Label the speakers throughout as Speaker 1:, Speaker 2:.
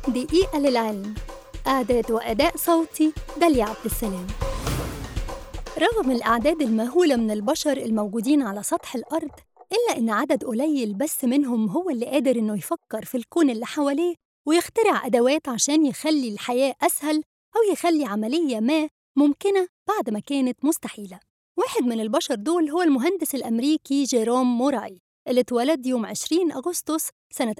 Speaker 1: دقيقة للعلم إعداد وأداء صوتي داليا عبد السلام رغم الأعداد المهولة من البشر الموجودين على سطح الأرض إلا إن عدد قليل بس منهم هو اللي قادر إنه يفكر في الكون اللي حواليه ويخترع أدوات عشان يخلي الحياة أسهل أو يخلي عملية ما ممكنة بعد ما كانت مستحيلة واحد من البشر دول هو المهندس الأمريكي جيروم موراي اللي اتولد يوم 20 أغسطس سنة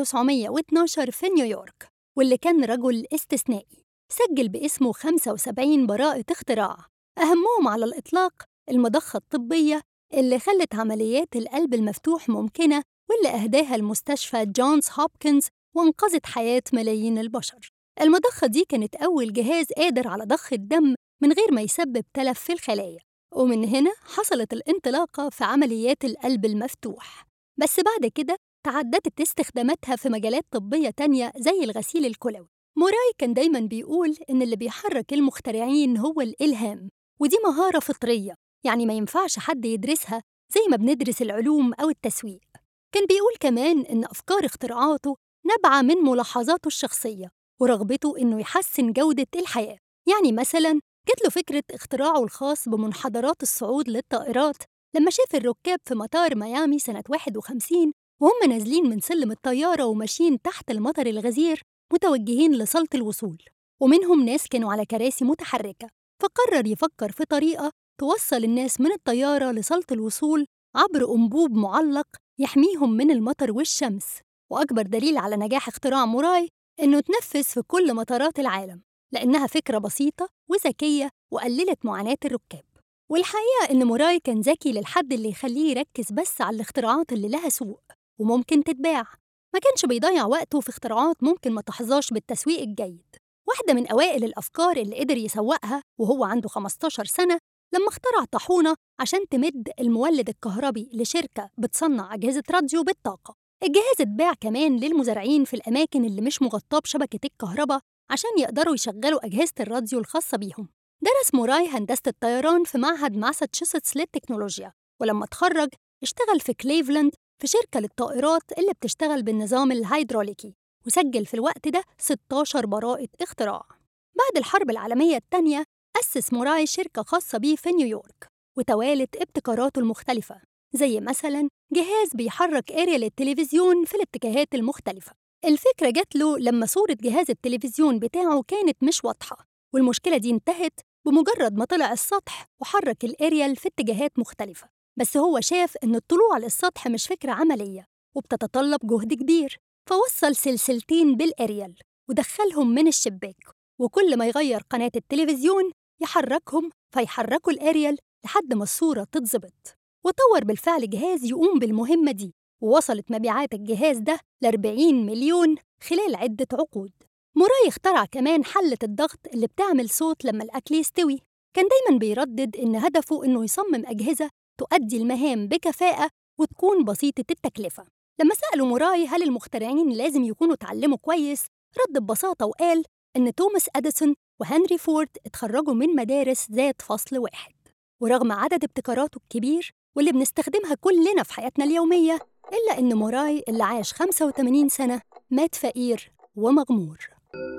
Speaker 1: 1912 في نيويورك واللي كان رجل استثنائي سجل باسمه 75 براءة اختراع أهمهم على الإطلاق المضخة الطبية اللي خلت عمليات القلب المفتوح ممكنة واللي أهداها المستشفى جونز هوبكنز وانقذت حياة ملايين البشر المضخة دي كانت أول جهاز قادر على ضخ الدم من غير ما يسبب تلف في الخلايا ومن هنا حصلت الانطلاقة في عمليات القلب المفتوح بس بعد كده تعددت استخداماتها في مجالات طبية تانية زي الغسيل الكلوي موراي كان دايما بيقول إن اللي بيحرك المخترعين هو الإلهام ودي مهارة فطرية يعني ما ينفعش حد يدرسها زي ما بندرس العلوم أو التسويق كان بيقول كمان إن أفكار اختراعاته نابعة من ملاحظاته الشخصية ورغبته إنه يحسن جودة الحياة يعني مثلاً جات له فكرة اختراعه الخاص بمنحدرات الصعود للطائرات لما شاف الركاب في مطار ميامي سنة 51 وهم نازلين من سلم الطيارة وماشيين تحت المطر الغزير متوجهين لصالة الوصول ومنهم ناس كانوا على كراسي متحركة فقرر يفكر في طريقة توصل الناس من الطيارة لصالة الوصول عبر أنبوب معلق يحميهم من المطر والشمس وأكبر دليل على نجاح اختراع موراي إنه تنفذ في كل مطارات العالم لأنها فكرة بسيطة وذكية وقللت معاناة الركاب والحقيقة إن موراي كان ذكي للحد اللي يخليه يركز بس على الاختراعات اللي لها سوق وممكن تتباع ما كانش بيضيع وقته في اختراعات ممكن ما تحظاش بالتسويق الجيد واحدة من أوائل الأفكار اللي قدر يسوقها وهو عنده 15 سنة لما اخترع طاحونة عشان تمد المولد الكهربي لشركة بتصنع أجهزة راديو بالطاقة الجهاز اتباع كمان للمزارعين في الأماكن اللي مش مغطاة بشبكة الكهرباء عشان يقدروا يشغلوا أجهزة الراديو الخاصة بيهم درس موراي هندسة الطيران في معهد ماساتشوستس للتكنولوجيا ولما اتخرج اشتغل في كليفلاند في شركة للطائرات اللي بتشتغل بالنظام الهيدروليكي وسجل في الوقت ده 16 براءة اختراع بعد الحرب العالمية الثانية أسس موراي شركة خاصة بيه في نيويورك وتوالت ابتكاراته المختلفة زي مثلا جهاز بيحرك اريال التلفزيون في الاتجاهات المختلفة الفكرة جات له لما صورة جهاز التلفزيون بتاعه كانت مش واضحة والمشكلة دي انتهت بمجرد ما طلع السطح وحرك الاريال في اتجاهات مختلفة بس هو شاف إن الطلوع للسطح مش فكرة عملية وبتتطلب جهد كبير فوصل سلسلتين بالاريال ودخلهم من الشباك وكل ما يغير قناة التلفزيون يحركهم فيحركوا الاريال لحد ما الصورة تتظبط وطور بالفعل جهاز يقوم بالمهمة دي ووصلت مبيعات الجهاز ده ل 40 مليون خلال عدة عقود موراي اخترع كمان حلة الضغط اللي بتعمل صوت لما الأكل يستوي كان دايما بيردد إن هدفه إنه يصمم أجهزة تؤدي المهام بكفاءة وتكون بسيطة التكلفة لما سألوا موراي هل المخترعين لازم يكونوا اتعلموا كويس رد ببساطة وقال إن توماس أديسون وهنري فورد اتخرجوا من مدارس ذات فصل واحد ورغم عدد ابتكاراته الكبير واللي بنستخدمها كلنا في حياتنا اليومية إلا إن موراي اللي عاش 85 سنة مات فقير ومغمور